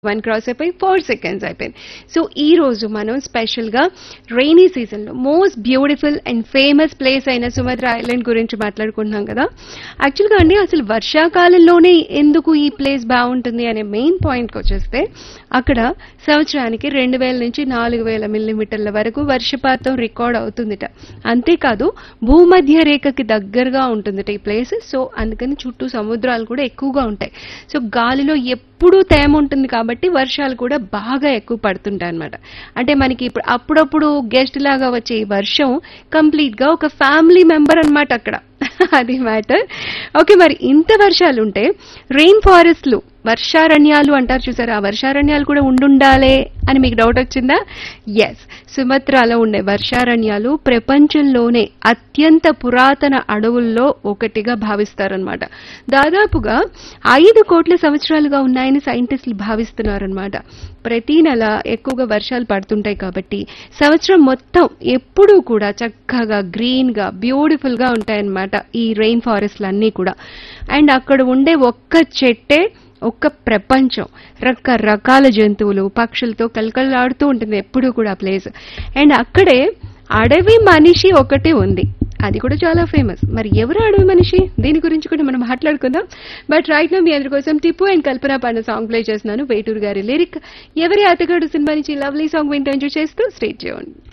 one cross అయిపోయి four seconds అయిపోయింది so ఈ రోజు మనం స్పెషల్గా రైనీ సీజన్లో most beautiful and famous place అయిన సుమద్ర ఐలాండ్ గురించి మాట్లాడుకుంటున్నాం కదా యాక్చువల్గా అండి అసలు వర్షాకాలంలోనే ఎందుకు ఈ ప్లేస్ బాగుంటుంది అనే మెయిన్ పాయింట్కి వచ్చేస్తే అక్కడ సంవత్సరానికి రెండు వేల నుంచి నాలుగు వేల మిల్లీమీటర్ల వరకు వర్షపాతం రికార్డ్ అవుతుందిట అంతేకాదు భూమధ్య రేఖకి దగ్గరగా ఉంటుందిట ఈ ప్లేస్ సో అందుకని చుట్టూ సముద్రాలు కూడా ఎక్కువగా ఉంటాయి సో గాలిలో ఎప్పుడూ తేమ ఉంటుంది కాబట్టి వర్షాలు కూడా బాగా ఎక్కువ పడుతుంటాయి అనమాట అంటే మనకి ఇప్పుడు అప్పుడప్పుడు గెస్ట్ లాగా వచ్చే ఈ వర్షం కంప్లీట్ గా ఒక ఫ్యామిలీ మెంబర్ అన్నమాట అక్కడ అది మ్యాటర్ ఓకే మరి ఇంత వర్షాలు ఉంటే రెయిన్ ఫారెస్ట్లు వర్షారణ్యాలు అంటారు చూసారా ఆ వర్షారణ్యాలు కూడా ఉండుండాలే అని మీకు డౌట్ వచ్చిందా ఎస్ సుమత్రాలో ఉండే వర్షారణ్యాలు ప్రపంచంలోనే అత్యంత పురాతన అడవుల్లో ఒకటిగా భావిస్తారనమాట దాదాపుగా ఐదు కోట్ల సంవత్సరాలుగా ఉన్నాయని సైంటిస్టులు భావిస్తున్నారనమాట ప్రతి నెల ఎక్కువగా వర్షాలు పడుతుంటాయి కాబట్టి సంవత్సరం మొత్తం ఎప్పుడూ కూడా చక్కగా గ్రీన్ గా బ్యూటిఫుల్ గా ఉంటాయన్నమాట ఈ రెయిన్ ఫారెస్ట్లు అన్నీ కూడా అండ్ అక్కడ ఉండే ఒక్క చెట్టే ఒక్క ప్రపంచం రకరకాల జంతువులు పక్షులతో కలకలాడుతూ ఉంటుంది ఎప్పుడూ కూడా ప్లేస్ అండ్ అక్కడే అడవి మనిషి ఒకటి ఉంది అది కూడా చాలా ఫేమస్ మరి ఎవరు అడవి మనిషి దీని గురించి కూడా మనం మాట్లాడుకుందాం బట్ రైట్ నా మీ అందరి కోసం టిప్పు అండ్ కల్పన పాడిన సాంగ్ ప్లే చేస్తున్నాను వేటూరు గారి లిరిక్ ఎవరి అతగాడు సినిమా నుంచి లవ్లీ సాంగ్ వింటూ ఎంజాయ్ చేస్తూ స్టేట్ చేయండి